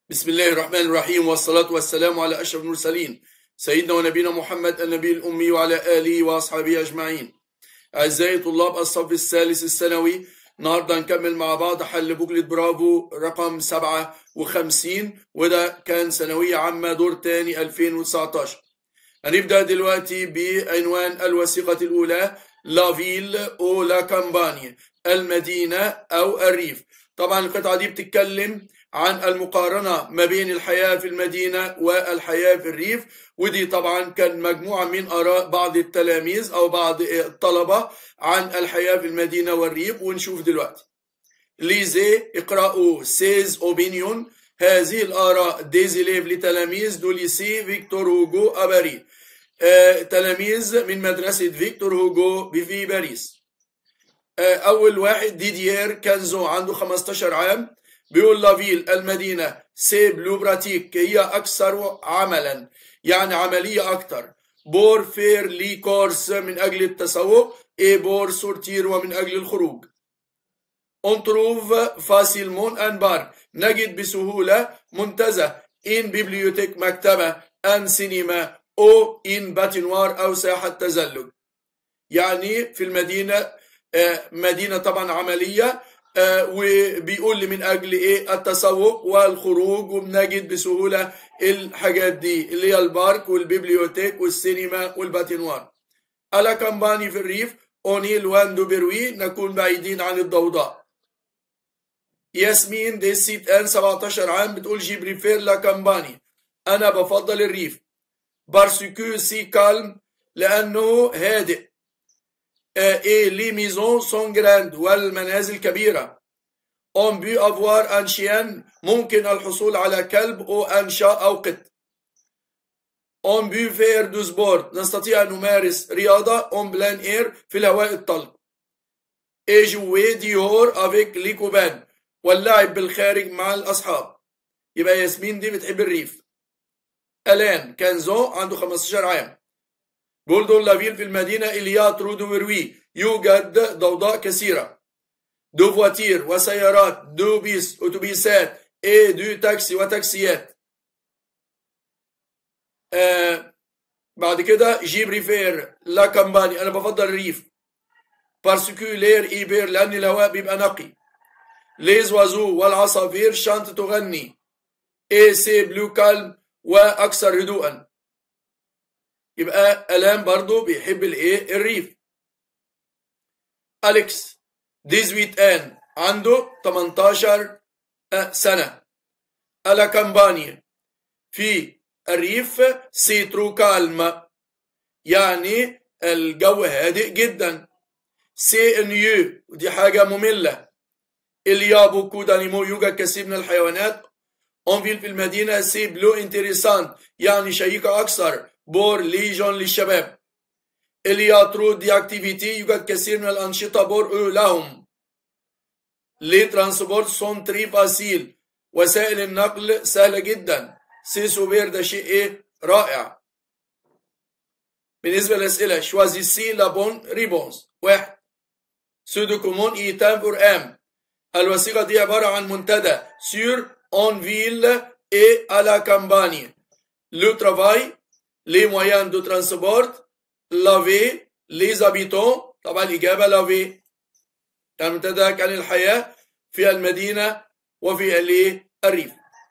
بسم الله الرحمن الرحيم والصلاة والسلام على أشرف المرسلين سيدنا ونبينا محمد النبي الأمي وعلى آله وأصحابه أجمعين أعزائي طلاب الصف الثالث الثانوي النهارده نكمل مع بعض حل بوكلت برافو رقم 57 وده كان ثانوية عامة دور تاني 2019 هنبدأ دلوقتي بعنوان الوثيقة الأولى لا فيل أو لا كامباني المدينة أو الريف طبعا القطعة دي بتتكلم عن المقارنة ما بين الحياة في المدينة والحياة في الريف ودي طبعا كان مجموعة من آراء بعض التلاميذ أو بعض الطلبة عن الحياة في المدينة والريف ونشوف دلوقتي ليزي اقرأوا سيز أوبينيون هذه الآراء ديزيليف لتلاميذ دو ليسي فيكتور هوجو أباري آه، تلاميذ من مدرسة فيكتور هوجو في باريس آه، أول واحد ديديير كانزو عنده 15 عام بيقول لافيل المدينة سي بلو براتيك هي أكثر عملا يعني عملية أكثر بور فير لي كورس من أجل التسوق إي بور سورتير ومن أجل الخروج On trouve facilement un bar نجد بسهولة منتزه إن بيبليوتيك مكتبة أن سينما أو إن باتينوار أو ساحة تزلج يعني في المدينة آه، مدينة طبعا عملية آه، وبيقول لي من اجل ايه التسوق والخروج وبنجد بسهوله الحاجات دي اللي هي البارك والبيبليوتيك والسينما والباتينوار على كامباني في الريف اونيل واندو بروي نكون بعيدين عن الضوضاء ياسمين دي سيت ان 17 عام بتقول جي بريفير لا كامباني انا بفضل الريف بارسكو سي كالم لانه هادئ et les maisons sont grandes والمنازل كبيرة. On peut avoir un chien ممكن الحصول على كلب أو أنشاء أو قط. On peut faire du sport نستطيع أن نمارس رياضة on plein air في الهواء الطلق. Et jouer dehors avec les copains واللعب بالخارج مع الأصحاب. يبقى ياسمين دي بتحب الريف. الآن كانزو عنده 15 عام. جولدون لافيل في المدينة إليا ترودو وروي يوجد ضوضاء كثيرة دو فواتير وسيارات دو بيس أتوبيسات إي دو تاكسي وتاكسيات آه بعد كده جيب ريفير لا كامباني أنا بفضل الريف بارسكو لير إيبير لأن الهواء بيبقى نقي ليز وازو والعصافير شانت تغني إي سي بلو كالم وأكثر هدوءا يبقى الام برضو بيحب الايه الريف اليكس 18 ان عنده 18 سنه الا كامبانيا في الريف سيترو كالما يعني الجو هادئ جدا سي نيو ودي حاجه ممله اليابو كودانيمو يوجد كثير من الحيوانات اونفيل في المدينه سي بلو انتريسانت يعني شيقه اكثر بور ليجون للشباب الياترو دي اكتيفيتي يوجد كثير من الأنشطة بور لهم لي ترانسبورت سون تري فاسيل وسائل النقل سهلة جدا سي سوبير ده شيء ايه رائع بالنسبة للأسئلة شوازيسي لابون ريبونس واحد سودو كومون ايتام بور ام الوثيقة دي عبارة عن منتدى سور اون فيل اي على كامباني لو ترافاي les moyens de transport, laver, les habitants طبعا الإجابة laver كان متدرك عن الحياة في المدينة وفي الريف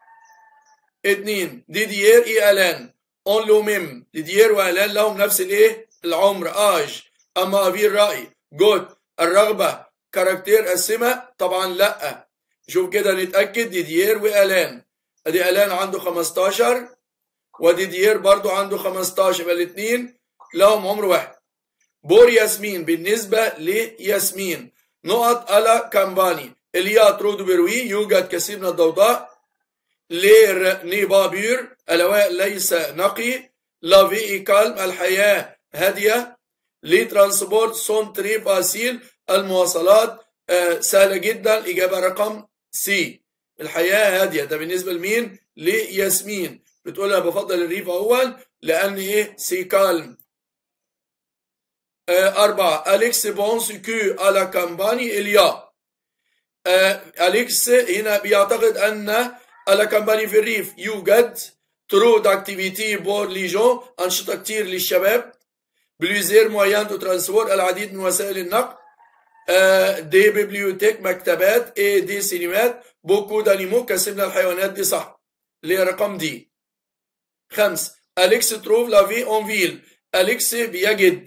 اثنين ديديير اي الان اون لو ميم ديديير والان لهم نفس الايه العمر اج اما افي الرأي جود الرغبة كاركتير السمة طبعا لا شوف كده نتأكد ديديير والان ادي الان عنده 15 وديديير برضو عنده 15 يبقى الاثنين لهم عمر واحد بور ياسمين بالنسبة لياسمين نقط على كامباني اليا ترودو بروي يوجد كثير من الضوضاء لير نيبابير الهواء ليس نقي لافي كالم الحياة هادية لي ترانسبورت سون تري فاسيل المواصلات آه سهلة جدا إجابة رقم سي الحياة هادية ده بالنسبة لمين؟ لياسمين بتقول انا بفضل الريف اول لان ايه سي كالم آه أربعة أليكس بونس كو على كامباني إليا آه أليكس هنا بيعتقد أن على كامباني في الريف يوجد ترو داكتيفيتي بور لي جون أنشطة كتير للشباب بليزير مويان دو ترانسبور العديد من وسائل النقل آه دي بيبليوتيك مكتبات اي دي سينمات بوكو دانيمو كسبنا الحيوانات دي صح اللي هي رقم دي خمس أليكس تروف لافي اون فيل أليكس بيجد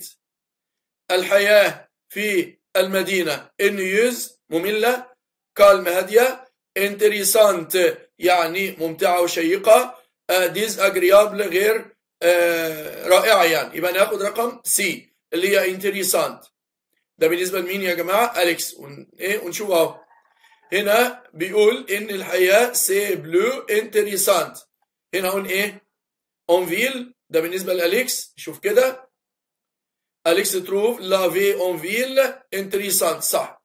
الحياة في المدينة انيوز مملة كالم هادية انتريسانت يعني ممتعة وشيقة ديز اجريابل غير آه رائعة يعني يبقى ناخد رقم سي اللي هي انتريسانت ده بالنسبة لمين يا جماعة أليكس ون... إيه ونشوف أهو هنا بيقول إن الحياة سي بلو انتريسانت هنا هون إيه اونفيل ده بالنسبة لأليكس شوف كده أليكس تروف لافي اونفيل انتريسانت صح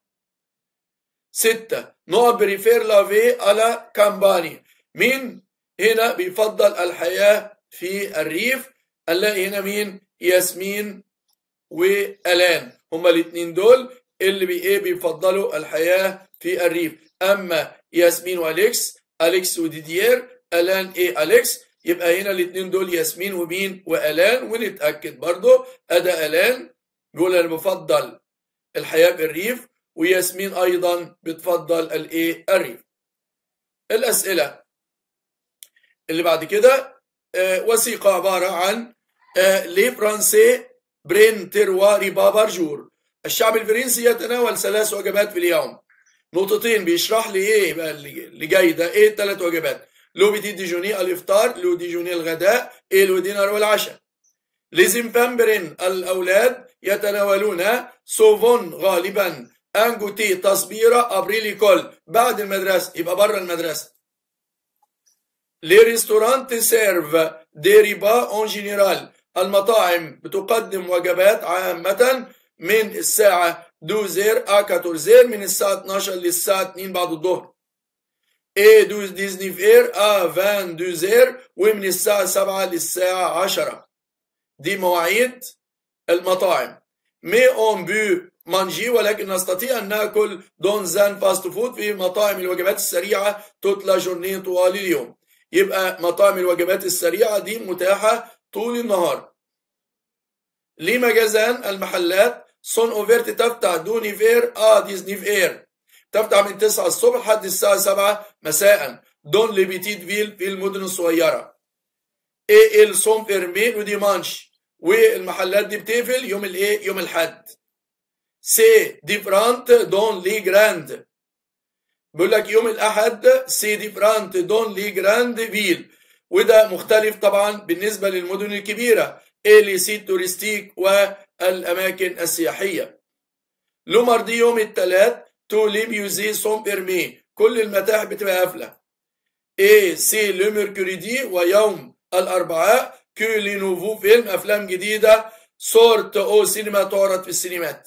ستة نوع بريفير لافي على كامباني مين هنا بيفضل الحياة في الريف نلاقي هنا مين ياسمين والان هما الاثنين دول اللي بي ايه بيفضلوا الحياه في الريف اما ياسمين واليكس اليكس وديديير الان ايه اليكس يبقى هنا الاثنين دول ياسمين ومين والان ونتاكد برضو ادا الان بيقول انا بفضل الحياه في الريف وياسمين ايضا بتفضل الايه الريف الاسئله اللي بعد كده آه وثيقه عباره عن آه لي فرانسي برين تروا ريبا بارجور الشعب الفرنسي يتناول ثلاث وجبات في اليوم نقطتين بيشرح لي ايه بقى اللي جاي ده ايه الثلاث وجبات لو بيتي ديجوني الافطار لو ديجوني الغداء ايه لو دينار والعشاء لازم فامبرين الاولاد يتناولون سوفون غالبا انجوتي تصبيره ابريلي كول بعد المدرسه يبقى بره المدرسه لي ريستورانت سيرف دي ريبا اون جينيرال المطاعم بتقدم وجبات عامة من الساعة 12 ا 14 من الساعة 12 للساعة 2 بعد الظهر. اي 19 ا 22 ومن الساعة 7 للساعة 10. دي مواعيد المطاعم. مي اون بو مانجي ولكن نستطيع أن نأكل دون زان فاست فود في مطاعم الوجبات السريعة توت جورني طوال اليوم. يبقى مطاعم الوجبات السريعة دي متاحة طول النهار ليه مجازان المحلات سون اوفيرت تفتح دوني فير اه ديزني فير تفتح من 9 الصبح لحد الساعة 7 مساء دون لي بيتيت فيل في المدن الصغيرة ايه ال سون فيرمين وديمانش والمحلات دي بتقفل يوم الايه يوم الحد سي ديفرانت دون لي جراند بيقول لك يوم الاحد سي ديفرانت دون لي جراند فيل وده مختلف طبعا بالنسبة للمدن الكبيرة اللي سيت تورستيك والأماكن السياحية لو دي يوم الثلاث تو لي ميوزي سون بيرمي كل المتاحف بتبقى قافلة اي سي لو ميركوريدي ويوم الأربعاء كو لي نوفو فيلم أفلام جديدة سورت أو سينما تعرض في السينمات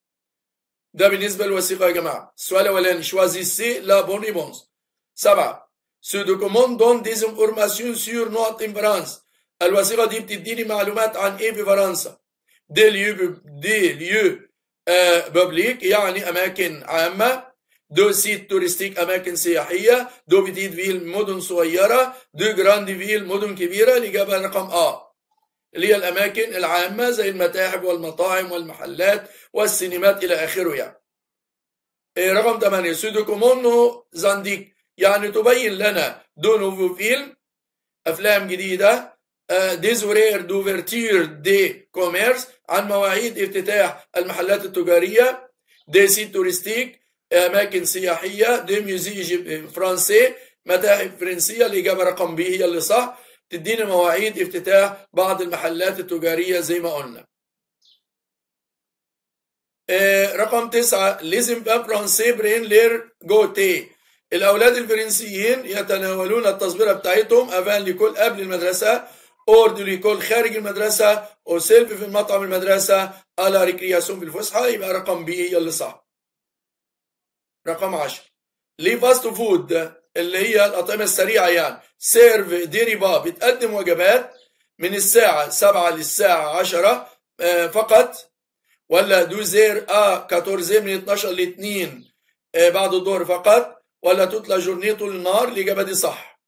ده بالنسبة للوثيقة يا جماعة السؤال الأولاني شوازيسي لا بون ريبونس سبعة Ce document donne des informations sur notre France. الوثيقة دي بتديني معلومات عن ايه في فرنسا. دي ليو دي ليو آه بابليك يعني أماكن عامة. دو سيت تورستيك أماكن سياحية. دو بتيت فيل مدن صغيرة. دو جراند فيل مدن كبيرة. الإجابة رقم آ. اللي هي الأماكن العامة زي المتاحف والمطاعم والمحلات والسينمات إلى آخره يعني. إيه رقم 8 سودوكومونو زانديك يعني تبين لنا دو نوفو فيلم افلام جديده ديزورير دوفرتير دي كوميرس عن مواعيد افتتاح المحلات التجاريه دي سيت تورستيك اماكن سياحيه دي ميوزي فرنسي متاحف فرنسيه الاجابه رقم بي هي اللي صح تدينا مواعيد افتتاح بعض المحلات التجاريه زي ما قلنا رقم تسعة لازم بقى فرنسي برين لير جوتي الأولاد الفرنسيين يتناولون التصبيرة بتاعتهم أفان لكل قبل المدرسة أورد لكل خارج المدرسة أو سيلف في مطعم المدرسة على ريكرياسيون في الفسحة يبقى رقم بي هي اللي صح رقم 10 لي فاست فود اللي هي الأطعمة السريعة يعني سيرف ديريبا بتقدم وجبات من الساعة 7 للساعة 10 فقط ولا دوزير ا 14 من 12 ل 2 بعد الظهر فقط ولا تطلع جورنيه طول النهار الإجابة دي صح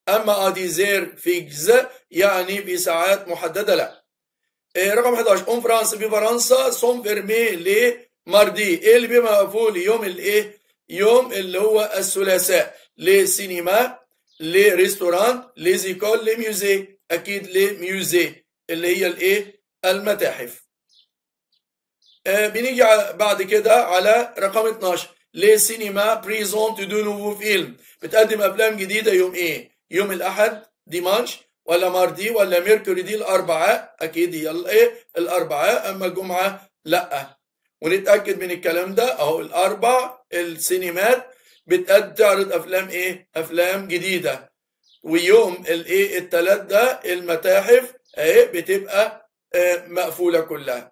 اما اديزير فيكز يعني في ساعات محدده لا إيه رقم 11 اون فرانس في فرنسا سون فيرمي لي ماردي ايه اللي بيبقى مقفول يوم الايه يوم اللي هو الثلاثاء لسينما لريستوران لزيكول لميوزي اكيد لميوزي اللي هي الايه المتاحف آه بنيجي بعد كده على رقم 12 لسينما بريزونت دو نوفو فيلم بتقدم افلام جديده يوم ايه يوم الاحد ديمانش ولا ماردي ولا ميركوري دي الاربعاء اكيد هي الايه الاربعاء اما الجمعه لا ونتاكد من الكلام ده اهو الاربع السينمات بتعرض افلام ايه افلام جديده ويوم الايه الثلاث ده المتاحف اهي بتبقى مقفوله كلها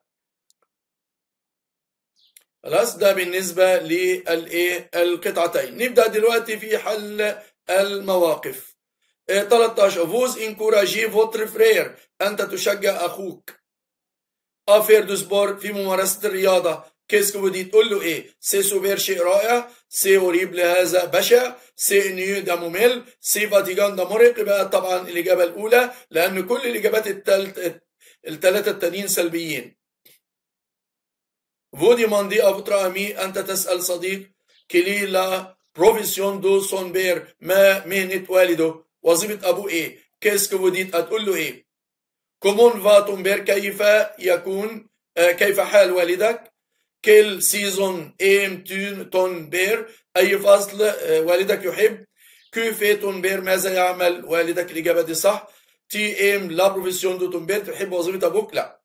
خلاص ده بالنسبه للايه القطعتين نبدا دلوقتي في حل المواقف 13 فوز انكوراجي فوتر فرير انت تشجع اخوك افير دو سبور في ممارسه الرياضه كيسكو دي تقول له ايه سي سوبر شيء رائع سي اوريبل هذا بشع سي نيو ده ممل سي فاتيجان ده مرهق يبقى طبعا الاجابه الاولى لان كل الاجابات الثالث الثلاثه التانيين سلبيين فو ديماندي ا فوتر امي انت تسال صديق كلي لا بروفيسيون دو سون بير ما مهنه والده وظيفه ابوه ايه كيسكو دي هتقول له ايه كومون فا تنبير كيف يكون كيف حال والدك كل سيزون ام تون بير اي فصل والدك يحب كيف تنبير ماذا يعمل والدك الاجابه دي صح تي ام لا بروفيسيون دو تنبير تحب وظيفه ابوك لا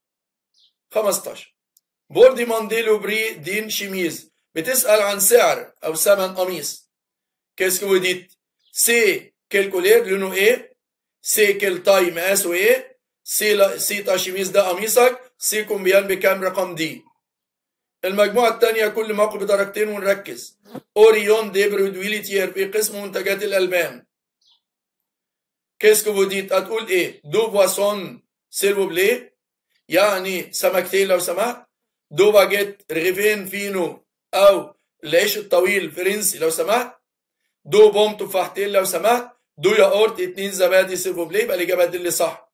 15 بوردي مانديلو بري دين شيميز بتسال عن سعر او ثمن قميص كيسكو ديت سي كيل كولير لونه ايه سي كيل تاي مقاسه ايه سي لا سي تاشيميز ده قميصك سي كومبيان بكام رقم دي المجموعة الثانية كل موقف بدرجتين ونركز اوريون دي برودويليتير في قسم منتجات الألبان كيسكو بوديت هتقول ايه دو بواسون سيلفو بلي يعني سمكتين لو سمحت دو باجيت رغيفين فينو او العيش الطويل فرنسي لو سمحت دو بوم تفاحتين لو سمحت دو ياقورت اتنين زبادي سيلفو بلي يبقى الإجابة دي اللي صح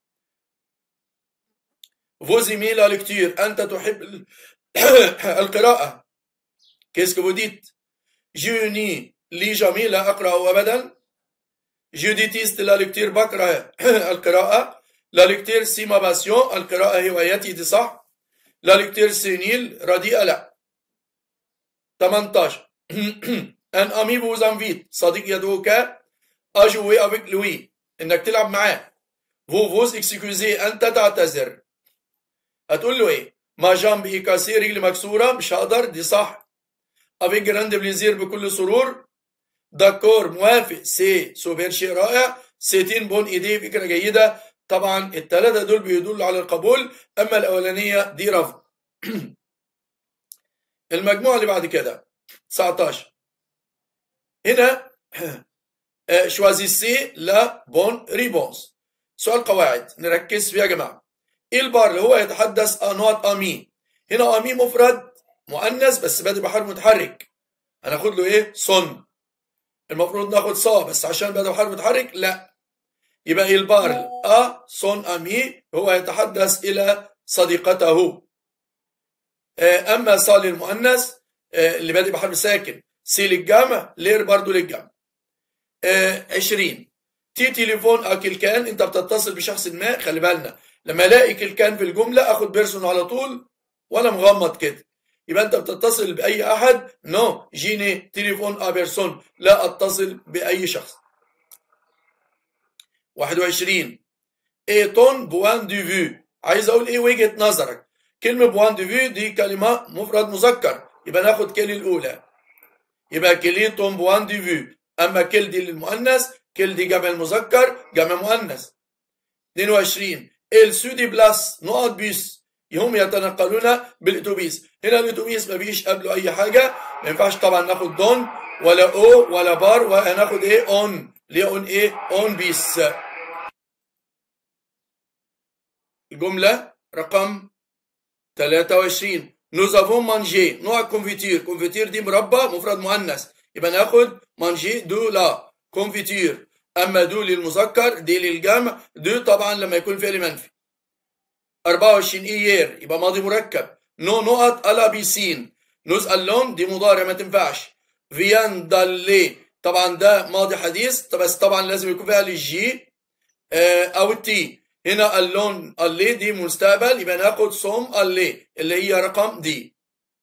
فوزيمي لا لكتير أنت تحب القراءة كيسكو بوديت جوني لي جميل لا أقرأ أبدا جوديتيست لا لكتير بقرأ القراءة لا لكتير سيما باسيون القراءة هوايتي دي صح لا لكتير سينيل رديئة لا 18 ان امي فوز انفيت صديق يدعوك اجوي افيك لوي انك تلعب معاه فو فوز اكسكوزي انت تعتذر هتقول له ايه ما جامب اي كاسي رجلي مكسوره مش هقدر دي صح افيك جراند بليزير بكل سرور داكور موافق سي سوبر شيء رائع سيتين بون ايدي فكره جيده طبعا الثلاثه دول بيدلوا على القبول اما الاولانيه دي رفض المجموعه اللي بعد كده 19 هنا شوازيسي لا بون ريبونس سؤال قواعد نركز فيها يا جماعه البار اللي هو يتحدث انواط امي هنا امي مفرد مؤنث بس بادئ بحرف متحرك هناخد له ايه صن المفروض ناخد صا بس عشان بادئ بحرف متحرك لا يبقى البار ا صن امي هو يتحدث الى صديقته اما صا للمؤنث اللي بادئ بحرف ساكن سي للجمع لير برضو للجمع 20 تي تليفون اكل كان انت بتتصل بشخص ما خلي بالنا لما الاقي كل كان في الجمله اخد بيرسون على طول وانا مغمض كده يبقى انت بتتصل باي احد نو no. جيني تليفون ا بيرسون لا اتصل باي شخص 21 ايتون بوان دي فيو عايز اقول ايه وجهه نظرك كلمه بوان دي فيو دي كلمه مفرد مذكر يبقى ناخد كل الاولى يبقى كليتون بوان دي فيو اما كل دي للمؤنث كل دي جمع المذكر جمع مؤنث 22 السودي بلاس نقط بيس هم يتنقلون بالاتوبيس هنا الاتوبيس ما فيش قبله اي حاجه ما ينفعش طبعا ناخد دون ولا او ولا بار وهناخد ايه اون ليه اون ايه اون بيس الجمله رقم 23 nous avons mangé نوع كونفيتير كونفيتير دي مربى مفرد مؤنث يبقى ناخد مانجي دو لا كونفيتير أما دو للمذكر دي للجمع دو طبعا لما يكون فعل منفي 24 إيير يبقى ماضي مركب نو نقط ألا بيسين نوز اللون دي مضارع ما تنفعش فيان دالي طبعا ده ماضي حديث بس طبعا لازم يكون فيها الجي أو التي هنا اللون اللي دي مستقبل يبقى ناخد صوم اللي اللي هي رقم دي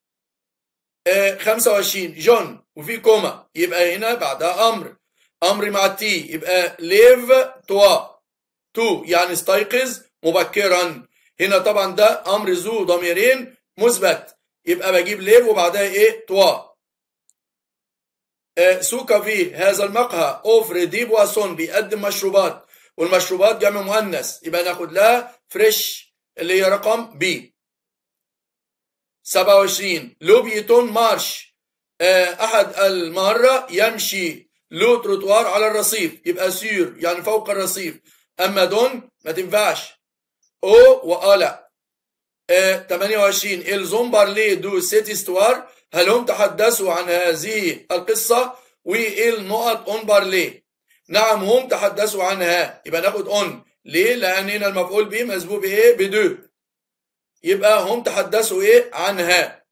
25 جون وفي كوما يبقى هنا بعدها امر امر مع التي يبقى ليف توا تو يعني استيقظ مبكرا هنا طبعا ده امر ذو ضميرين مثبت يبقى بجيب ليف وبعدها ايه توا آه سوكا في هذا المقهى اوفر دي بواسون بيقدم مشروبات والمشروبات جمع مؤنث يبقى ناخد لها فريش اللي هي رقم بي 27 لو بيتون مارش آه احد المره يمشي لو تروتوار على الرصيف يبقى سير يعني فوق الرصيف اما دون ما تنفعش او والا آه 28 الزوم بارلي دو سيت استوار هل هم تحدثوا عن هذه القصة والنقط اون بارلي نعم هم تحدثوا عنها يبقى ناخد اون ليه لان هنا المفعول به مسبوق بايه بدو يبقى هم تحدثوا ايه عنها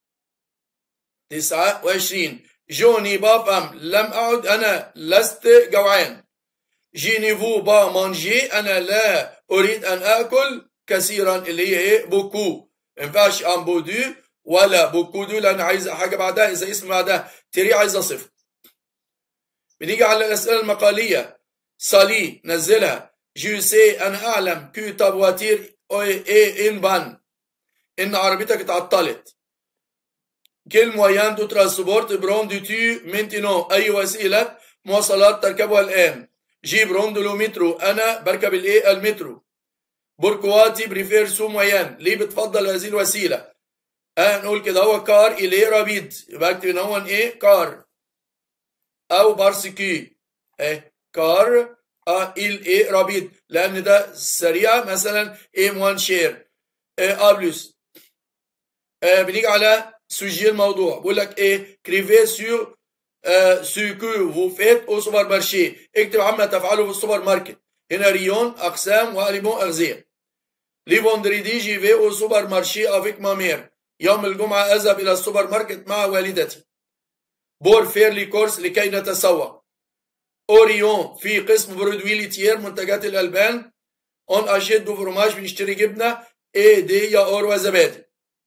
29 جوني بافام لم اعد انا لست جوعان جينيفو با مانجي انا لا اريد ان اكل كثيرا اللي هي ايه بوكو ما ينفعش ام بودو ولا بوكو دو لان عايز حاجه بعدها اذا اسم بعدها تري عايزه صفر بنيجي على الاسئله المقاليه صالي نزلها جو سي انا اعلم كو تا فواتير اي ان بان ان عربيتك اتعطلت كل مويان دو ترانسبورت برون دو تو مينتينو اي وسيله مواصلات تركبها الان جيب روندو لو مترو انا بركب الايه المترو بوركواتي بريفير سو مويان ليه بتفضل هذه الوسيله آه نقول كده هو كار إليه رابيد يبقى اكتب ان هو ايه كار او بارسكي ايه كار اه il ايه رابيد لان ده سريع مثلا ام 1 شير اه بلس آه بنيجي على سوجي الموضوع بقول لك ايه كريفي سو آه سوكو فو فيت او سوبر مارشي اكتب عما تفعله في السوبر ماركت هنا ريون اقسام واليمون اغذيه لي فوندريدي جي في او سوبر مارشي افيك مامير يوم الجمعة أذهب إلى السوبر ماركت مع والدتي بور فيرلي كورس لكي نتسوق أوريون في قسم برودوي ليتير منتجات الألبان أون أشيد دو فروماج بنشتري جبنة إيه دي يا أور وزبادي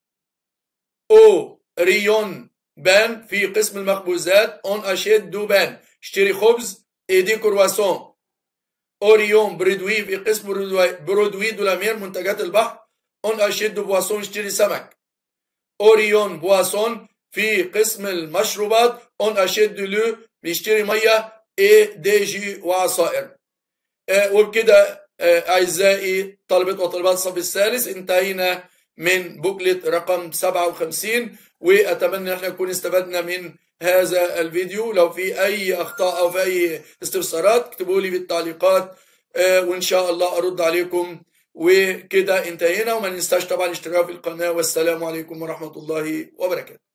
أو ريون بان في قسم المخبوزات أون أشيد دو بان اشتري خبز إيه دي كرواسون أوريون برودوي في قسم برودوي دولامير منتجات البحر أون أشيد دو بواسون اشتري سمك اوريون بواسون في قسم المشروبات اون اشد لو بيشتري ميه اي دي جي وعصائر آه وبكده آه اعزائي طلبه وطالبات الصف الثالث انتهينا من بوكلت رقم 57 واتمنى ان احنا نكون استفدنا من هذا الفيديو لو في اي اخطاء او في اي استفسارات اكتبوا لي بالتعليقات آه وان شاء الله ارد عليكم وكده انتهينا وما ننساش طبعا الاشتراك في القناة والسلام عليكم ورحمة الله وبركاته